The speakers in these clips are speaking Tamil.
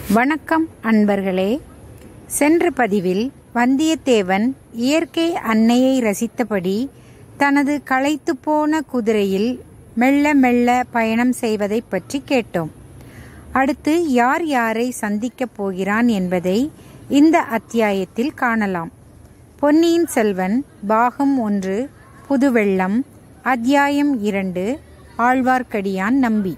வணக்கம் அன்பர்களே சென்ற பதிவில் வந்தியத்தேவன் இயற்கை அன்னையை ரசித்தபடி தனது களைத்துப் போன குதிரையில் மெல்ல மெல்ல பயணம் செய்வதைப் பற்றி கேட்டோம் அடுத்து யார் யாரை சந்திக்கப் போகிறான் என்பதை இந்த அத்தியாயத்தில் காணலாம் பொன்னியின் செல்வன் பாகம் ஒன்று புதுவெள்ளம் அத்தியாயம் இரண்டு ஆழ்வார்க்கடியான் நம்பி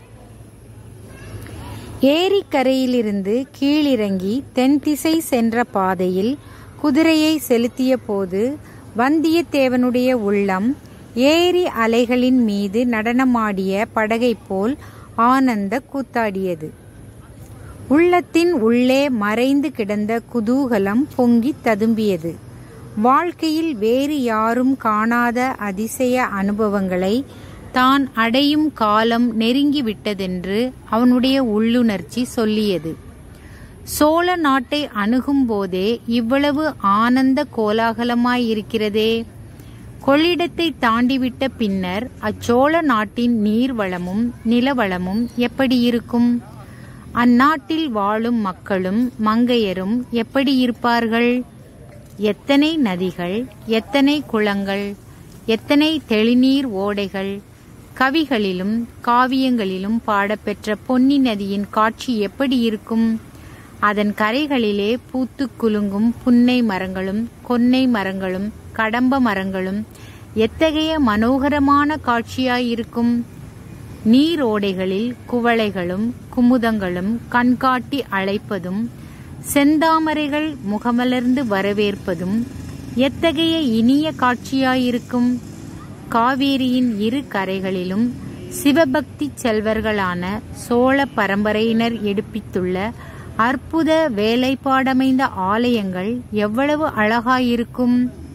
ஏரிக்கரையிலிருந்து கீழிறங்கி தென்திசை சென்ற பாதையில் குதிரையை செலுத்திய போது வந்தியத்தேவனுடைய உள்ளம் ஏரி அலைகளின் மீது நடனமாடிய படகைப் போல் ஆனந்த கூத்தாடியது உள்ளத்தின் உள்ளே மறைந்து கிடந்த குதூகலம் பொங்கித் ததும்பியது வாழ்க்கையில் வேறு யாரும் காணாத அதிசய அனுபவங்களை தான் அடையும் காலம் நெருங்கிவிட்டதென்று அவனுடைய உள்ளுணர்ச்சி சொல்லியது சோழ நாட்டை அணுகும் போதே இவ்வளவு ஆனந்த கோலாகலமாயிருக்கிறதே கொள்ளிடத்தை தாண்டிவிட்ட பின்னர் அச்சோழ நாட்டின் நீர்வளமும் நிலவளமும் எப்படி இருக்கும் அந்நாட்டில் வாழும் மக்களும் மங்கையரும் எப்படி இருப்பார்கள் எத்தனை நதிகள் எத்தனை குளங்கள் எத்தனை தெளிநீர் ஓடைகள் கவிகளிலும் காவியங்களிலும் பாடப்பெற்ற பொன்னி நதியின் காட்சி எப்படி இருக்கும் அதன் கரைகளிலே பூத்து குலுங்கும் புன்னை மரங்களும் கொன்னை மரங்களும் கடம்ப மரங்களும் எத்தகைய மனோகரமான காட்சியாயிருக்கும் நீரோடைகளில் குவளைகளும் குமுதங்களும் கண்காட்டி அழைப்பதும் செந்தாமரைகள் முகமலர்ந்து வரவேற்பதும் எத்தகைய இனிய காட்சியாயிருக்கும் காவேரியின் இரு கரைகளிலும் சிவபக்தி செல்வர்களான சோழ பரம்பரையினர் எடுப்பித்துள்ள அற்புத வேலைப்பாடமைந்த ஆலயங்கள் எவ்வளவு அழகாயிருக்கும்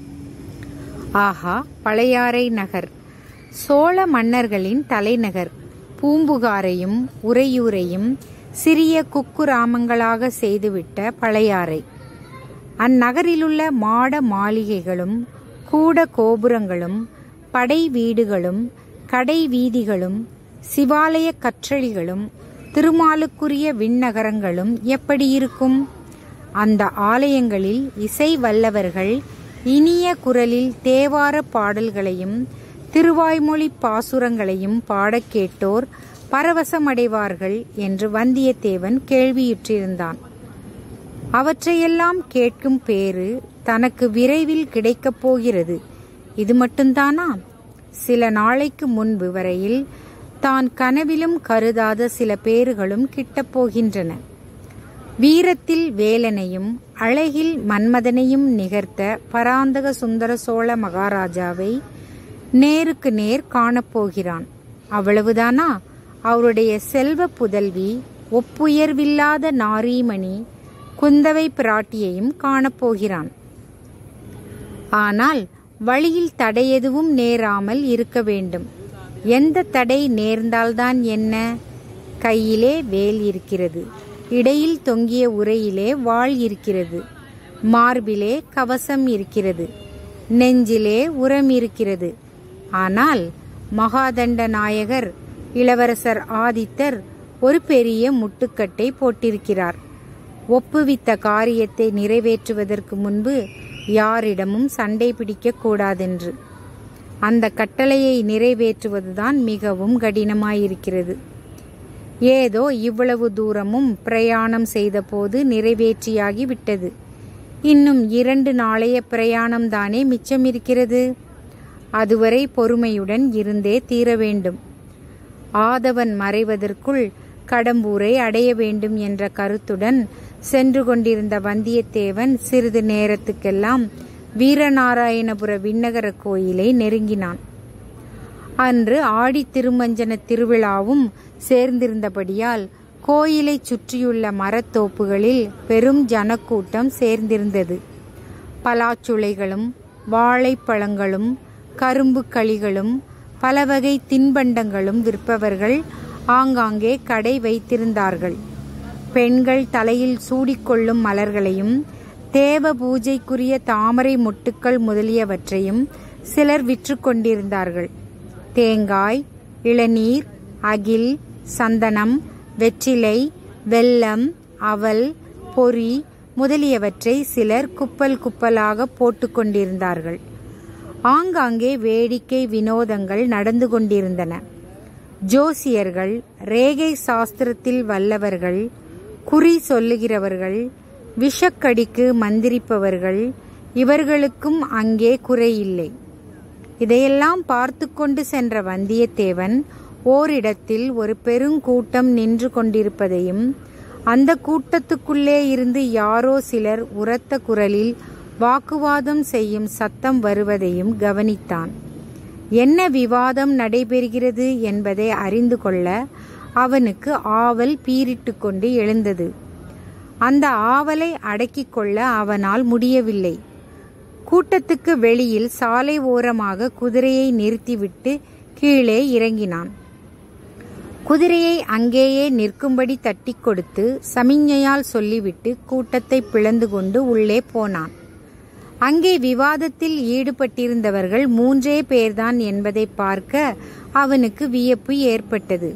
ஆஹா பழையாறை நகர் சோழ மன்னர்களின் தலைநகர் பூம்புகாரையும் உறையூரையும் சிறிய குக்குராமங்களாக செய்துவிட்ட பழையாறை அந்நகரிலுள்ள மாட மாளிகைகளும் கூட கோபுரங்களும் படை வீடுகளும் கடை வீதிகளும் சிவாலய கற்றளிகளும் திருமாலுக்குரிய விண்ணகரங்களும் எப்படி இருக்கும் அந்த ஆலயங்களில் இசை வல்லவர்கள் இனிய குரலில் தேவார பாடல்களையும் திருவாய்மொழி பாசுரங்களையும் பாடக் கேட்டோர் பரவசமடைவார்கள் என்று வந்தியத்தேவன் கேள்வியுற்றிருந்தான் அவற்றையெல்லாம் கேட்கும் பேறு தனக்கு விரைவில் கிடைக்கப் போகிறது இது மட்டும்தானா சில நாளைக்கு முன்பு வரையில் தான் கனவிலும் கருதாத சில பேறுகளும் கிட்டப் போகின்றன வீரத்தில் வேலனையும் அழகில் மன்மதனையும் நிகர்த்த பராந்தக சுந்தர சோழ மகாராஜாவை நேருக்கு நேர் காணப்போகிறான் அவ்வளவுதானா அவருடைய செல்வ புதல்வி ஒப்புயர்வில்லாத நாரீமணி குந்தவை பிராட்டியையும் காணப்போகிறான் ஆனால் வழியில் தடை எதுவும் நேராமல் இருக்க வேண்டும் எந்த தடை நேர்ந்தால்தான் என்ன கையிலே வேல் இருக்கிறது இடையில் தொங்கிய உரையிலே வாள் இருக்கிறது மார்பிலே கவசம் இருக்கிறது நெஞ்சிலே உரம் இருக்கிறது ஆனால் மகாதண்ட நாயகர் இளவரசர் ஆதித்தர் ஒரு பெரிய முட்டுக்கட்டை போட்டிருக்கிறார் ஒப்புவித்த காரியத்தை நிறைவேற்றுவதற்கு முன்பு யாரிடமும் சண்டை பிடிக்க கூடாதென்று அந்த கட்டளையை நிறைவேற்றுவதுதான் மிகவும் கடினமாயிருக்கிறது ஏதோ இவ்வளவு தூரமும் பிரயாணம் செய்தபோது நிறைவேற்றியாகி விட்டது இன்னும் இரண்டு நாளைய பிரயாணம்தானே மிச்சமிருக்கிறது அதுவரை பொறுமையுடன் இருந்தே தீர வேண்டும் ஆதவன் மறைவதற்குள் கடம்பூரை அடைய வேண்டும் என்ற கருத்துடன் சென்று கொண்டிருந்த வந்தியத்தேவன் சிறிது நேரத்துக்கெல்லாம் வீரநாராயணபுர விண்ணகர கோயிலை நெருங்கினான் அன்று ஆடி திருமஞ்சன திருவிழாவும் சேர்ந்திருந்தபடியால் கோயிலைச் சுற்றியுள்ள மரத்தோப்புகளில் பெரும் ஜனக்கூட்டம் சேர்ந்திருந்தது பலாச்சுளைகளும் வாழைப்பழங்களும் கரும்பு களிகளும் பல வகை தின்பண்டங்களும் விற்பவர்கள் ஆங்காங்கே கடை வைத்திருந்தார்கள் பெண்கள் தலையில் சூடிக்கொள்ளும் மலர்களையும் தேவ பூஜைக்குரிய தாமரை மொட்டுக்கள் முதலியவற்றையும் சிலர் விற்று கொண்டிருந்தார்கள் தேங்காய் இளநீர் அகில் சந்தனம் வெற்றிலை வெல்லம் அவல் பொறி முதலியவற்றை சிலர் குப்பல் குப்பலாக போட்டு கொண்டிருந்தார்கள் ஆங்காங்கே வேடிக்கை வினோதங்கள் நடந்து கொண்டிருந்தன ஜோசியர்கள் ரேகை சாஸ்திரத்தில் வல்லவர்கள் குறி சொல்லுகிறவர்கள் விஷக்கடிக்கு மந்திரிப்பவர்கள் இவர்களுக்கும் அங்கே குறையில்லை இதையெல்லாம் பார்த்து கொண்டு சென்ற வந்தியத்தேவன் ஓரிடத்தில் ஒரு பெருங்கூட்டம் நின்று கொண்டிருப்பதையும் அந்த கூட்டத்துக்குள்ளே இருந்து யாரோ சிலர் உரத்த குரலில் வாக்குவாதம் செய்யும் சத்தம் வருவதையும் கவனித்தான் என்ன விவாதம் நடைபெறுகிறது என்பதை அறிந்து கொள்ள அவனுக்கு ஆவல் பீரிட்டு கொண்டு எழுந்தது அந்த ஆவலை அடக்கிக் கொள்ள அவனால் முடியவில்லை கூட்டத்துக்கு வெளியில் சாலை ஓரமாக குதிரையை நிறுத்திவிட்டு கீழே இறங்கினான் குதிரையை அங்கேயே நிற்கும்படி தட்டி கொடுத்து சமிஞ்ஞையால் சொல்லிவிட்டு கூட்டத்தை பிளந்து கொண்டு உள்ளே போனான் அங்கே விவாதத்தில் ஈடுபட்டிருந்தவர்கள் மூன்றே பேர்தான் என்பதை பார்க்க அவனுக்கு வியப்பு ஏற்பட்டது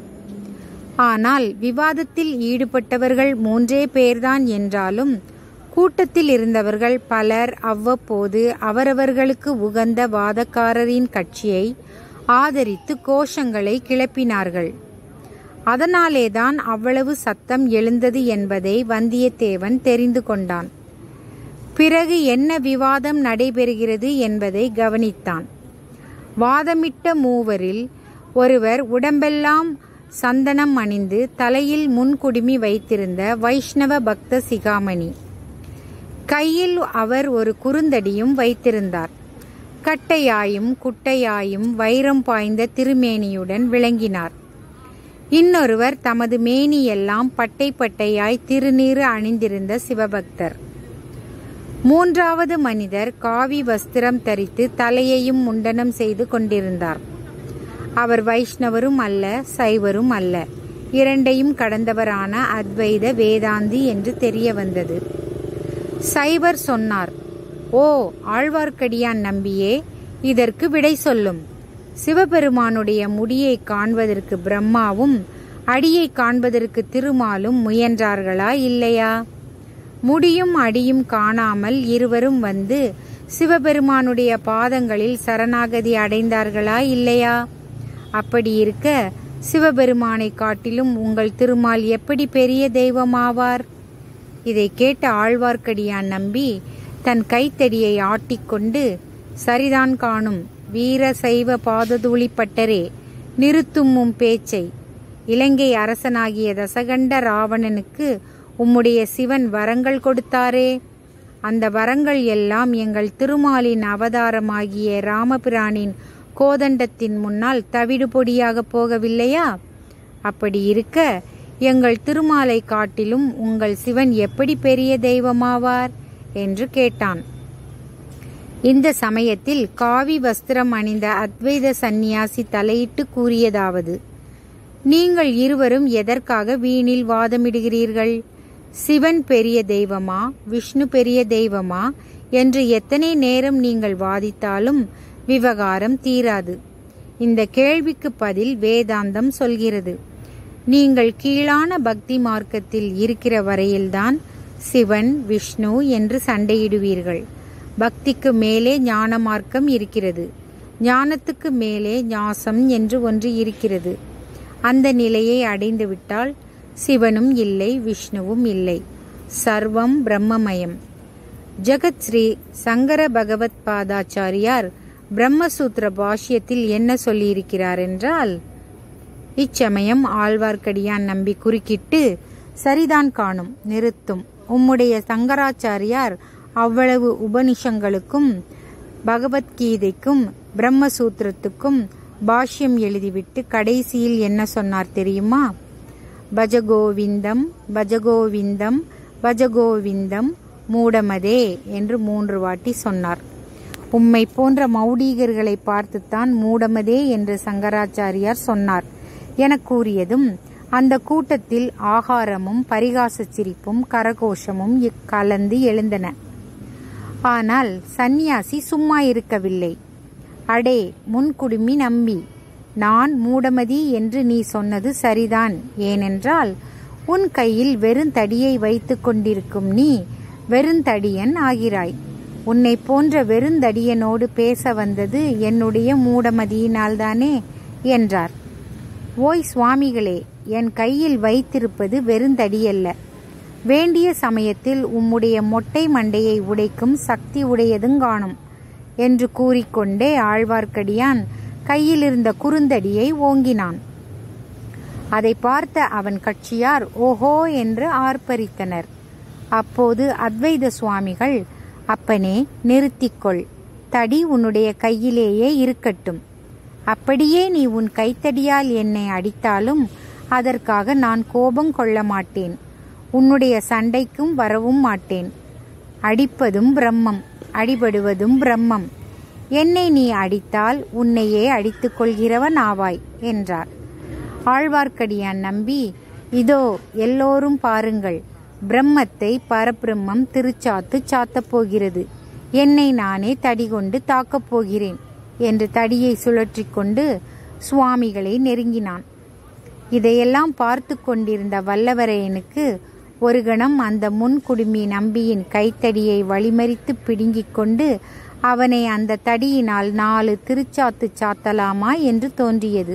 ஆனால் விவாதத்தில் ஈடுபட்டவர்கள் மூன்றே பேர்தான் என்றாலும் கூட்டத்தில் இருந்தவர்கள் பலர் அவ்வப்போது அவரவர்களுக்கு உகந்த வாதக்காரரின் கட்சியை ஆதரித்து கோஷங்களை கிளப்பினார்கள் அதனாலேதான் அவ்வளவு சத்தம் எழுந்தது என்பதை வந்தியத்தேவன் தெரிந்து கொண்டான் பிறகு என்ன விவாதம் நடைபெறுகிறது என்பதை கவனித்தான் வாதமிட்ட மூவரில் ஒருவர் உடம்பெல்லாம் சந்தனம் அணிந்து தலையில் முன்குடுமி வைத்திருந்த வைஷ்ணவ பக்த சிகாமணி கையில் அவர் ஒரு குறுந்தடியும் வைத்திருந்தார் கட்டையாயும் குட்டையாயும் வைரம் பாய்ந்த திருமேனியுடன் விளங்கினார் இன்னொருவர் தமது மேனியெல்லாம் பட்டை பட்டையாய் திருநீறு அணிந்திருந்த சிவபக்தர் மூன்றாவது மனிதர் காவி வஸ்திரம் தரித்து தலையையும் முண்டனம் செய்து கொண்டிருந்தார் அவர் வைஷ்ணவரும் அல்ல சைவரும் அல்ல இரண்டையும் கடந்தவரான அத்வைத வேதாந்தி என்று தெரிய வந்தது சைவர் சொன்னார் ஓ ஆழ்வார்க்கடியான் நம்பியே இதற்கு விடை சொல்லும் சிவபெருமானுடைய முடியை காண்பதற்கு பிரம்மாவும் அடியை காண்பதற்கு திருமாலும் முயன்றார்களா இல்லையா முடியும் அடியும் காணாமல் இருவரும் வந்து சிவபெருமானுடைய பாதங்களில் சரணாகதி அடைந்தார்களா இல்லையா அப்படி இருக்க சிவபெருமானை காட்டிலும் உங்கள் திருமால் எப்படி பெரிய தெய்வமாவார் இதை கேட்ட ஆழ்வார்க்கடியான் நம்பி தன் கைத்தடியை ஆட்டிக்கொண்டு சரிதான் காணும் வீர சைவ பாததூளிப்பட்டரே நிறுத்தும் உம் பேச்சை இலங்கை அரசனாகிய தசகண்ட ராவணனுக்கு உம்முடைய சிவன் வரங்கள் கொடுத்தாரே அந்த வரங்கள் எல்லாம் எங்கள் திருமாலின் அவதாரமாகிய ராமபிரானின் கோதண்டத்தின் முன்னால் தவிடு பொடியாக போகவில்லையா அப்படி இருக்க எங்கள் திருமாலை காட்டிலும் உங்கள் சிவன் எப்படி பெரிய தெய்வமாவார் என்று கேட்டான் இந்த சமயத்தில் காவி வஸ்திரம் அணிந்த அத்வைத சந்நியாசி தலையிட்டு கூறியதாவது நீங்கள் இருவரும் எதற்காக வீணில் வாதமிடுகிறீர்கள் சிவன் பெரிய தெய்வமா விஷ்ணு பெரிய தெய்வமா என்று எத்தனை நேரம் நீங்கள் வாதித்தாலும் விவகாரம் தீராது இந்த கேள்விக்கு பதில் வேதாந்தம் சொல்கிறது நீங்கள் கீழான பக்தி மார்க்கத்தில் இருக்கிற வரையில்தான் சிவன் விஷ்ணு என்று சண்டையிடுவீர்கள் பக்திக்கு மேலே ஞான மார்க்கம் இருக்கிறது ஞானத்துக்கு மேலே ஞாசம் என்று ஒன்று இருக்கிறது அந்த நிலையை அடைந்துவிட்டால் சிவனும் இல்லை விஷ்ணுவும் இல்லை சர்வம் பிரம்மமயம் ஜெகத் ஸ்ரீ சங்கர பகவத் பாதாச்சாரியார் பிரம்மசூத்திர பாஷ்யத்தில் என்ன சொல்லியிருக்கிறார் என்றால் இச்சமயம் ஆழ்வார்க்கடியான் நம்பி குறுக்கிட்டு சரிதான் காணும் நிறுத்தும் உம்முடைய சங்கராச்சாரியார் அவ்வளவு உபனிஷங்களுக்கும் பகவத்கீதைக்கும் பிரம்மசூத்திரத்துக்கும் பாஷ்யம் எழுதிவிட்டு கடைசியில் என்ன சொன்னார் தெரியுமா பஜகோவிந்தம் பஜகோவிந்தம் பஜகோவிந்தம் மூடமதே என்று மூன்று வாட்டி சொன்னார் உம்மை போன்ற மௌடீகர்களை பார்த்துத்தான் மூடமதே என்று சங்கராச்சாரியார் சொன்னார் என கூறியதும் அந்த கூட்டத்தில் ஆகாரமும் பரிகாச சிரிப்பும் கரகோஷமும் கலந்து எழுந்தன ஆனால் சந்நியாசி சும்மா இருக்கவில்லை அடே முன்குடுமி நம்பி நான் மூடமதி என்று நீ சொன்னது சரிதான் ஏனென்றால் உன் கையில் வெறுந்தடியை வைத்துக் கொண்டிருக்கும் நீ வெறுந்தடியன் ஆகிறாய் உன்னை போன்ற வெறுந்தடியனோடு பேச வந்தது என்னுடைய மூடமதியினால்தானே என்றார் ஓய் சுவாமிகளே என் கையில் வைத்திருப்பது வெறுந்தடியல்ல வேண்டிய சமயத்தில் உம்முடைய மொட்டை மண்டையை உடைக்கும் சக்தி உடையதுங்காணும் என்று கூறிக்கொண்டே ஆழ்வார்க்கடியான் கையிலிருந்த குறுந்தடியை ஓங்கினான் அதை பார்த்த அவன் கட்சியார் ஓஹோ என்று ஆர்ப்பரித்தனர் அப்போது அத்வைத சுவாமிகள் அப்பனே நிறுத்திக்கொள் தடி உன்னுடைய கையிலேயே இருக்கட்டும் அப்படியே நீ உன் கைத்தடியால் என்னை அடித்தாலும் அதற்காக நான் கோபம் கொள்ள மாட்டேன் உன்னுடைய சண்டைக்கும் வரவும் மாட்டேன் அடிப்பதும் பிரம்மம் அடிபடுவதும் பிரம்மம் என்னை நீ அடித்தால் உன்னையே அடித்துக் கொள்கிறவன் ஆவாய் என்றார் ஆழ்வார்க்கடியான் நம்பி இதோ எல்லோரும் பாருங்கள் பிரம்மத்தை பரபிரம்மம் திருச்சாத்து சாத்தப் போகிறது என்னை நானே தடி கொண்டு தாக்கப் போகிறேன் என்று தடியை சுழற்றி கொண்டு சுவாமிகளை நெருங்கினான் இதையெல்லாம் பார்த்து கொண்டிருந்த வல்லவரையனுக்கு ஒரு கணம் அந்த முன்குடுமி நம்பியின் கைத்தடியை வழிமறித்து பிடுங்கிக் கொண்டு அவனை அந்த தடியினால் நாலு திருச்சாத்து சாத்தலாமா என்று தோன்றியது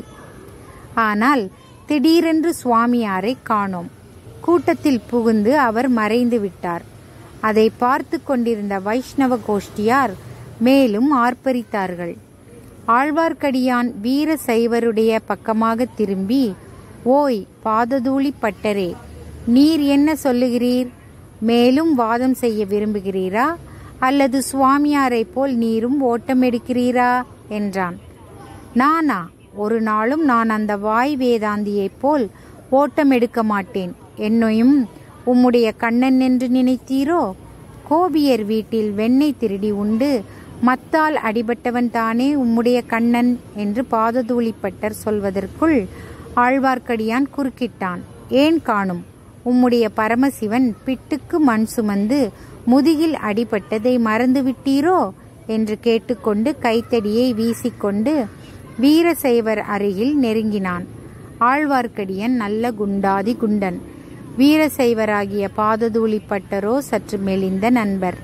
ஆனால் திடீரென்று சுவாமியாரை காணோம் கூட்டத்தில் புகுந்து அவர் மறைந்து விட்டார் அதை பார்த்து கொண்டிருந்த வைஷ்ணவ கோஷ்டியார் மேலும் ஆர்ப்பரித்தார்கள் ஆழ்வார்க்கடியான் வீர சைவருடைய பக்கமாக திரும்பி ஓய் பாததூளி பட்டரே நீர் என்ன சொல்லுகிறீர் மேலும் வாதம் செய்ய விரும்புகிறீரா அல்லது சுவாமியாரை போல் நீரும் ஓட்டம் எடுக்கிறீரா என்றான் நானா ஒரு நாளும் நான் அந்த வாய் வேதாந்தியைப் போல் ஓட்டம் எடுக்க மாட்டேன் என்னையும் உம்முடைய கண்ணன் என்று நினைத்தீரோ கோபியர் வீட்டில் வெண்ணெய் திருடி உண்டு மத்தால் அடிபட்டவன் தானே உம்முடைய கண்ணன் என்று பாததூளிப்பட்டர் சொல்வதற்குள் ஆழ்வார்க்கடியான் குறுக்கிட்டான் ஏன் காணும் உம்முடைய பரமசிவன் பிட்டுக்கு மண் சுமந்து முதுகில் அடிபட்டதை மறந்துவிட்டீரோ என்று கேட்டுக்கொண்டு கைத்தடியை வீசிக்கொண்டு வீரசைவர் அருகில் நெருங்கினான் ஆழ்வார்க்கடியன் நல்ல குண்டாதி குண்டன் வீரசைவராகிய பாததூளிப்பட்டரோ சற்று மெலிந்த நண்பர்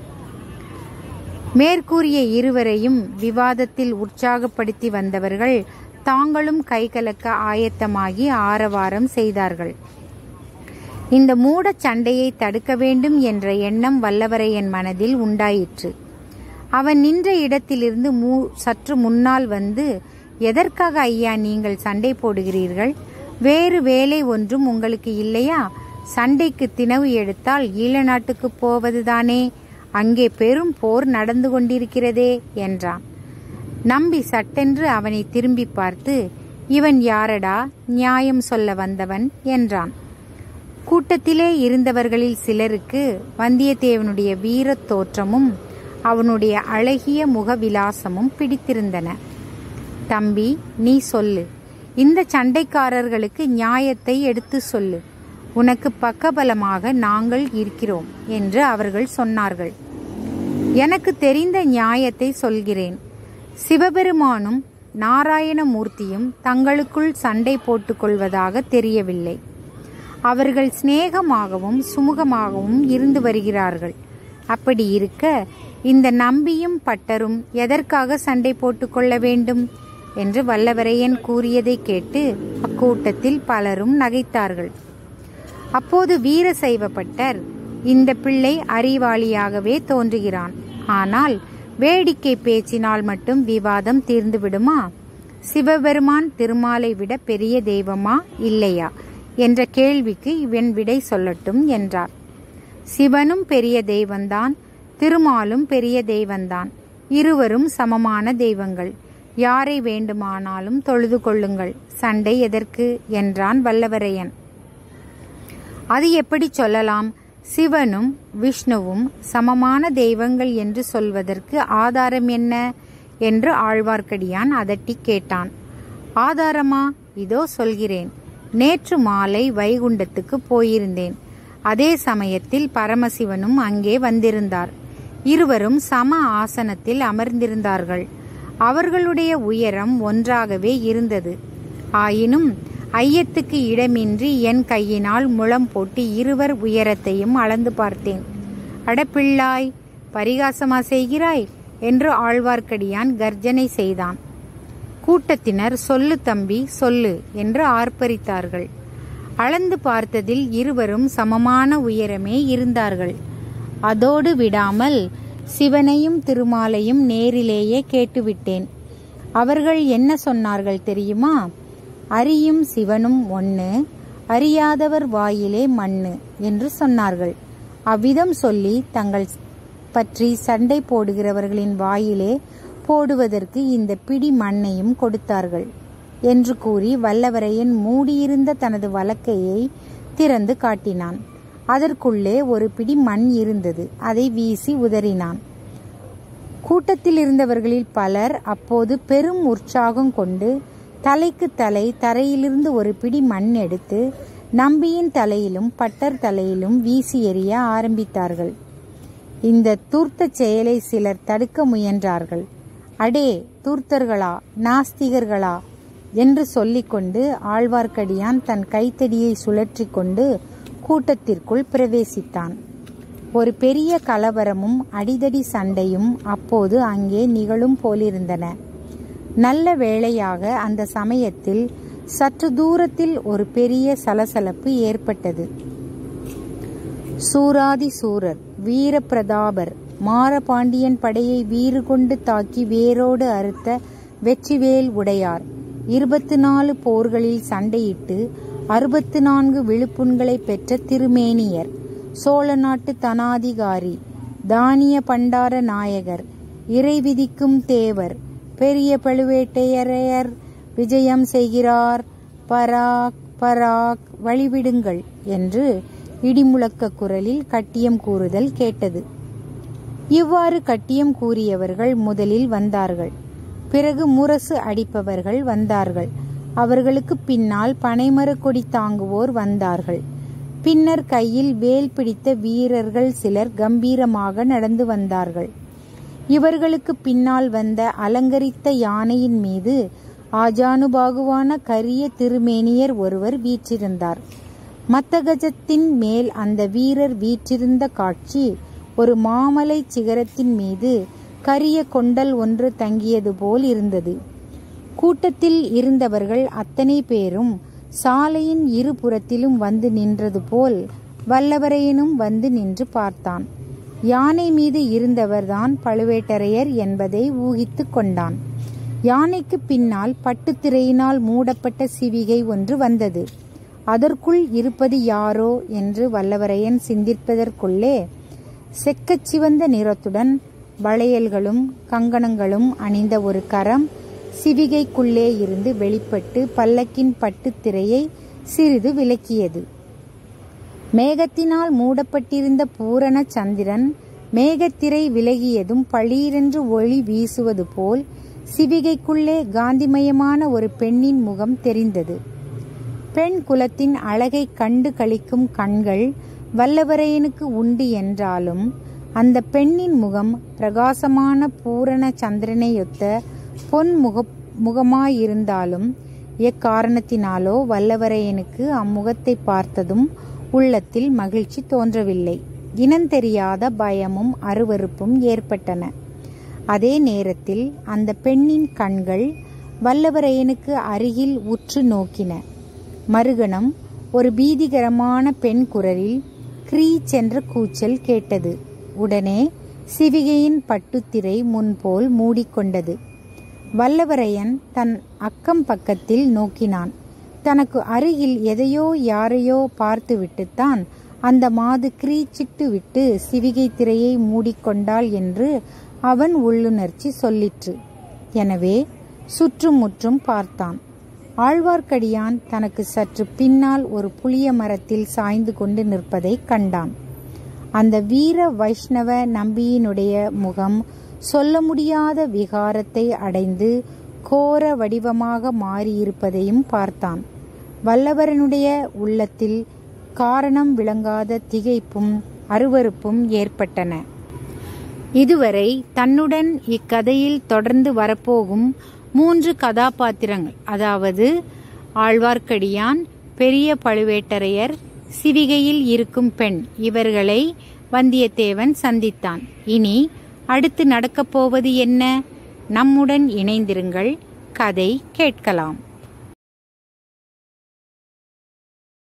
மேற்கூறிய இருவரையும் விவாதத்தில் உற்சாகப்படுத்தி வந்தவர்கள் தாங்களும் கைகலக்க ஆயத்தமாகி ஆரவாரம் செய்தார்கள் இந்த மூடச் சண்டையை தடுக்க வேண்டும் என்ற எண்ணம் வல்லவரையன் மனதில் உண்டாயிற்று அவன் நின்ற இடத்திலிருந்து மூ சற்று முன்னால் வந்து எதற்காக ஐயா நீங்கள் சண்டை போடுகிறீர்கள் வேறு வேலை ஒன்றும் உங்களுக்கு இல்லையா சண்டைக்கு தினவு எடுத்தால் ஈழ நாட்டுக்கு போவதுதானே அங்கே பெரும் போர் நடந்து கொண்டிருக்கிறதே என்றான் நம்பி சட்டென்று அவனை திரும்பி பார்த்து இவன் யாரடா நியாயம் சொல்ல வந்தவன் என்றான் கூட்டத்திலே இருந்தவர்களில் சிலருக்கு வந்தியத்தேவனுடைய வீரத் தோற்றமும் அவனுடைய அழகிய முகவிலாசமும் பிடித்திருந்தன தம்பி நீ சொல்லு இந்த சண்டைக்காரர்களுக்கு நியாயத்தை எடுத்து சொல்லு உனக்கு பக்கபலமாக நாங்கள் இருக்கிறோம் என்று அவர்கள் சொன்னார்கள் எனக்கு தெரிந்த நியாயத்தை சொல்கிறேன் சிவபெருமானும் நாராயணமூர்த்தியும் தங்களுக்குள் சண்டை போட்டுக்கொள்வதாக தெரியவில்லை அவர்கள் சிநேகமாகவும் சுமூகமாகவும் இருந்து வருகிறார்கள் அப்படி இருக்க இந்த நம்பியும் பட்டரும் எதற்காக சண்டை போட்டுக்கொள்ள வேண்டும் என்று வல்லவரையன் கூறியதை கேட்டு அக்கூட்டத்தில் பலரும் நகைத்தார்கள் அப்போது வீரசைவ பட்டர் இந்த பிள்ளை அறிவாளியாகவே தோன்றுகிறான் ஆனால் வேடிக்கை பேச்சினால் மட்டும் விவாதம் தீர்ந்து விடுமா சிவபெருமான் திருமாலை விட பெரிய தெய்வமா இல்லையா என்ற கேள்விக்கு இவன் விடை சொல்லட்டும் என்றார் சிவனும் பெரிய தெய்வந்தான் திருமாலும் பெரிய தெய்வந்தான் இருவரும் சமமான தெய்வங்கள் யாரை வேண்டுமானாலும் தொழுது கொள்ளுங்கள் சண்டை எதற்கு என்றான் வல்லவரையன் அது எப்படி சொல்லலாம் சிவனும் விஷ்ணுவும் சமமான தெய்வங்கள் என்று சொல்வதற்கு ஆதாரம் என்ன என்று ஆழ்வார்க்கடியான் அதட்டி கேட்டான் ஆதாரமா இதோ சொல்கிறேன் நேற்று மாலை வைகுண்டத்துக்கு போயிருந்தேன் அதே சமயத்தில் பரமசிவனும் அங்கே வந்திருந்தார் இருவரும் சம ஆசனத்தில் அமர்ந்திருந்தார்கள் அவர்களுடைய உயரம் ஒன்றாகவே இருந்தது ஆயினும் ஐயத்துக்கு இடமின்றி என் கையினால் முழம் போட்டு இருவர் உயரத்தையும் அளந்து பார்த்தேன் அடப்பிள்ளாய் பரிகாசமா செய்கிறாய் என்று ஆழ்வார்க்கடியான் கர்ஜனை செய்தான் கூட்டத்தினர் சொல்லு தம்பி சொல்லு என்று ஆர்ப்பரித்தார்கள் அளந்து பார்த்ததில் இருவரும் சமமான உயரமே இருந்தார்கள் அதோடு விடாமல் சிவனையும் திருமாலையும் நேரிலேயே கேட்டுவிட்டேன் அவர்கள் என்ன சொன்னார்கள் தெரியுமா அறியும் சிவனும் ஒன்று அறியாதவர் வாயிலே மண்ணு என்று சொன்னார்கள் அவ்விதம் சொல்லி தங்கள் பற்றி சண்டை போடுகிறவர்களின் வாயிலே போடுவதற்கு இந்த பிடி மண்ணையும் கொடுத்தார்கள் என்று கூறி வல்லவரையன் மூடியிருந்த தனது வலக்கையை திறந்து காட்டினான் அதற்குள்ளே ஒரு பிடி மண் இருந்தது அதை வீசி உதறினான் கூட்டத்தில் இருந்தவர்களில் பலர் அப்போது பெரும் உற்சாகம் கொண்டு தலைக்கு தலை தரையிலிருந்து ஒரு பிடி மண் எடுத்து நம்பியின் தலையிலும் பட்டர் தலையிலும் வீசி எறிய ஆரம்பித்தார்கள் இந்த தூர்த்த செயலை சிலர் தடுக்க முயன்றார்கள் அடே தூர்த்தர்களா நாஸ்திகர்களா என்று சொல்லிக்கொண்டு ஆழ்வார்க்கடியான் தன் கைத்தடியை சுழற்றி கொண்டு கூட்டத்திற்குள் பிரவேசித்தான் ஒரு பெரிய கலவரமும் அடிதடி சண்டையும் அப்போது அங்கே நிகழும் போலிருந்தன நல்ல வேளையாக அந்த சமயத்தில் சற்று தூரத்தில் ஒரு பெரிய சலசலப்பு ஏற்பட்டது சூராதி சூரர் வீரபிரதாபர் மாரபாண்டியன் படையை வீறு கொண்டு தாக்கி வேரோடு அறுத்த வெற்றிவேல் உடையார் இருபத்தி நாலு போர்களில் சண்டையிட்டு அறுபத்து நான்கு விழுப்புண்களை பெற்ற திருமேனியர் சோழ நாட்டு தனாதிகாரி தானிய பண்டார நாயகர் இறை விதிக்கும் தேவர் பெரிய பழுவேட்டையரையர் விஜயம் செய்கிறார் பராக் பராக் வழிவிடுங்கள் என்று இடிமுழக்க குரலில் கட்டியம் கூறுதல் கேட்டது இவ்வாறு கட்டியம் கூறியவர்கள் முதலில் வந்தார்கள் பிறகு முரசு அடிப்பவர்கள் வந்தார்கள் அவர்களுக்கு பின்னால் பனைமரக் கொடி தாங்குவோர் வந்தார்கள் பின்னர் கையில் வேல் பிடித்த வீரர்கள் சிலர் கம்பீரமாக நடந்து வந்தார்கள் இவர்களுக்கு பின்னால் வந்த அலங்கரித்த யானையின் மீது ஆஜானுபாகுவான கரிய திருமேனியர் ஒருவர் வீற்றிருந்தார் மத்தகஜத்தின் மேல் அந்த வீரர் வீற்றிருந்த காட்சி ஒரு மாமலை சிகரத்தின் மீது கரிய கொண்டல் ஒன்று தங்கியது போல் இருந்தது கூட்டத்தில் இருந்தவர்கள் அத்தனை பேரும் சாலையின் இருபுறத்திலும் வந்து நின்றது போல் வல்லவரையனும் வந்து நின்று பார்த்தான் யானை மீது இருந்தவர்தான் பழுவேட்டரையர் என்பதை ஊகித்து கொண்டான் யானைக்கு பின்னால் பட்டுத்திரையினால் மூடப்பட்ட சிவிகை ஒன்று வந்தது அதற்குள் இருப்பது யாரோ என்று வல்லவரையன் சிந்திப்பதற்குள்ளே செக்கச் சிவந்த நிறத்துடன் வளையல்களும் கங்கணங்களும் அணிந்த ஒரு கரம் சிவிகைக்குள்ளே இருந்து வெளிப்பட்டு பல்லக்கின் பட்டுத்திரையை சிறிது விலக்கியது மேகத்தினால் மூடப்பட்டிருந்த பூரண சந்திரன் மேகத்திரை விலகியதும் பளீரென்று ஒளி வீசுவது போல் சிவிகைக்குள்ளே காந்திமயமான ஒரு பெண்ணின் முகம் தெரிந்தது பெண் குலத்தின் அழகை கண்டு கழிக்கும் கண்கள் வல்லவரையனுக்கு உண்டு என்றாலும் அந்த பெண்ணின் முகம் பிரகாசமான பூரண சந்திரனையொத்த பொன் முக முகமாயிருந்தாலும் எக்காரணத்தினாலோ வல்லவரையனுக்கு அம்முகத்தை பார்த்ததும் உள்ளத்தில் மகிழ்ச்சி தோன்றவில்லை இனந்தெரியாத பயமும் அருவருப்பும் ஏற்பட்டன அதே நேரத்தில் அந்த பெண்ணின் கண்கள் வல்லவரையனுக்கு அருகில் உற்று நோக்கின மறுகணம் ஒரு பீதிகரமான பெண் குரலில் கிரீச் என்ற கூச்சல் கேட்டது உடனே சிவிகையின் பட்டுத்திரை முன்போல் மூடிக்கொண்டது வல்லவரையன் தன் அக்கம் பக்கத்தில் நோக்கினான் தனக்கு அருகில் எதையோ யாரையோ பார்த்துவிட்டுத்தான் அந்த மாது கிரீச்சிட்டு விட்டு சிவிகை திரையை மூடிக்கொண்டாள் என்று அவன் உள்ளுணர்ச்சி சொல்லிற்று எனவே சுற்றுமுற்றும் பார்த்தான் ஆழ்வார்க்கடியான் தனக்கு சற்று பின்னால் ஒரு புளிய மரத்தில் சாய்ந்து கொண்டு நிற்பதை கண்டான் அந்த வீர வைஷ்ணவ நம்பியினுடைய முகம் சொல்ல முடியாத விகாரத்தை அடைந்து கோர வடிவமாக மாறியிருப்பதையும் பார்த்தான் வல்லவரனுடைய உள்ளத்தில் காரணம் விளங்காத திகைப்பும் அருவருப்பும் ஏற்பட்டன இதுவரை தன்னுடன் இக்கதையில் தொடர்ந்து வரப்போகும் மூன்று கதாபாத்திரங்கள் அதாவது ஆழ்வார்க்கடியான் பெரிய பழுவேட்டரையர் சிவிகையில் இருக்கும் பெண் இவர்களை வந்தியத்தேவன் சந்தித்தான் இனி அடுத்து நடக்கப் போவது என்ன நம்முடன் இணைந்திருங்கள் கதை கேட்கலாம்